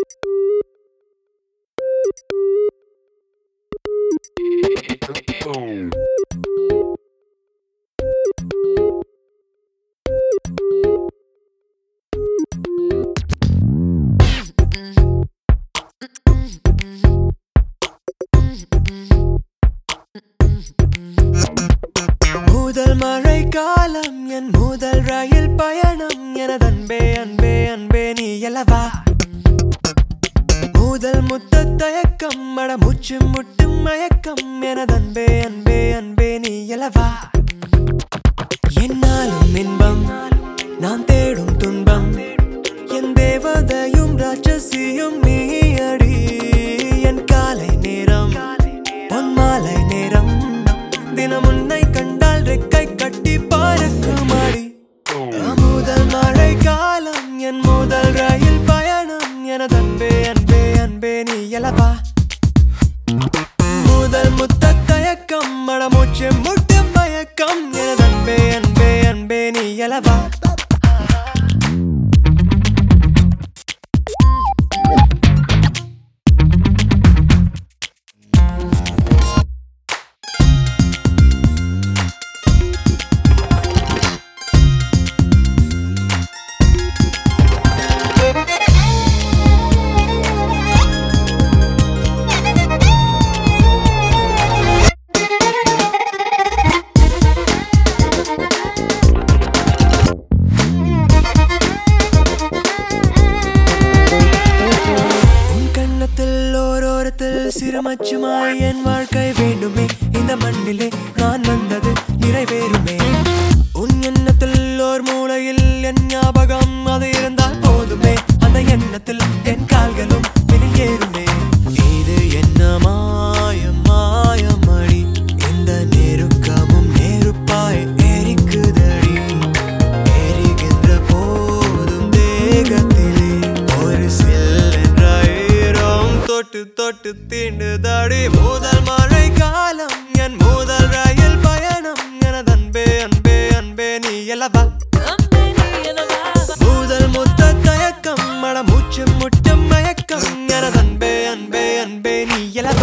முதல் மழை காலம் என் முதல் ரயில் பயணம் எனது அன்பே அன்பே அன்பே நீ எலவா முதல் முத்த தயக்கம் மட மூச்சு முட்டும் மயக்கம் எனது அன்பே அன்பே அன்பே நீ எலவா என்னாலும் இன்பம் நான் தேடும் துன்பம் என் தேவதையும் ராட்சசியும் நீ அடி என் காலை நேரம் பொன்மாலை நேரம் தினம் உன்னை கண்டால் ரெக்கை கட்டி பறக்குமாடி முதல் மழை காலம் என் முதல் ரயில் பயணம் எனது அன்பே அன்பே அன்பே நீ எலவா முதல் முத்த தயக்கம் மடமூச்சு முட்டு மயக்கம் எனது அன்பே அன்பே அன்பே நீ எலவா உன் கண்ணத்தில் ஓரோரத்தில் சிறுமச்சுமாய் என் வாழ்க்கை வேண்டுமே இந்த மண்ணிலே நான் வந்தது நிறைவேறுமே உன் எண்ணத்தில் ஓர் மூலையில் என் ஞாபகம் அது இருந்தால் போதுமே அந்த எண்ணத்தில் என் கால்களும் பின்னில் ஏறுமே இது என்ன மாயம் மாயம் அடி இந்த நெருக்கமும் நெருப்பாய் எரிக்குதடி எரிகின்ற போதும் தேகத்திலே ஒரு செல் என்ற ஈரம் தொட்டு தொட்டு தீண்டுதடி முதல் மழை காலம் என் முதல் ரயில் பயணம் எனது அன்பே அன்பே அன்பே நீ எலவா முதல் முத்த தயக்கம் மட மூச்சு முட்டும் மயக்கம் எனது அன்பே அன்பே அன்பே நீ எலவா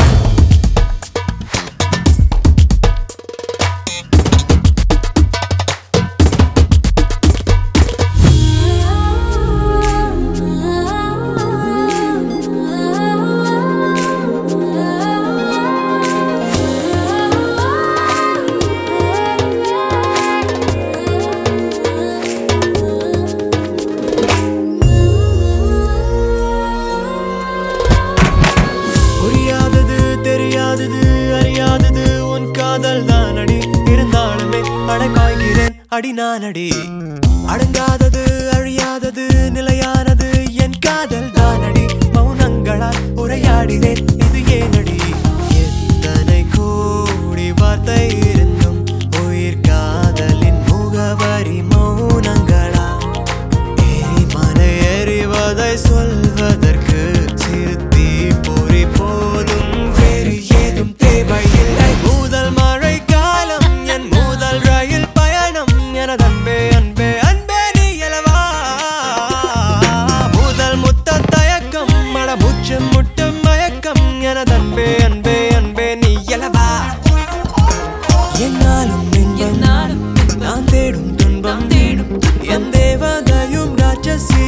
புரியாதது தெரியாதது அறியாதது உன் காதல் தான் அடி இருந்தாலுமே அடைப்பாய்கிறேன் அடி நான் அடி அடங்காதது அழியாதது நிலையானது என் காதல் தான் அடி மௌனங்களால் உரையாடினேன் இது ஏனடி எத்தனை கோடி வார்த்தை இருந்தும் உயிர் காதலின் முகவரி மௌனங்களா எரிமலை எறிவதை சொல்வதற்கு சிறுத்தி பொறி போதும் வேறு ஏதும் தேவையில்லை முதல் மழை காலம் என் முதல் ரயில் பயணம் எனது அன்பே அன்பே அன்பே நீ எலவா முதல் முத்த தயக்கம் மட மூச்சு முட்டு மயக்கம் எனது அன்பே அன்பே அன்பே நீ எலவா என்னாலும் இன்பம் நான் தேடும் துன்பம் என் தேவதையும் ராட்சசி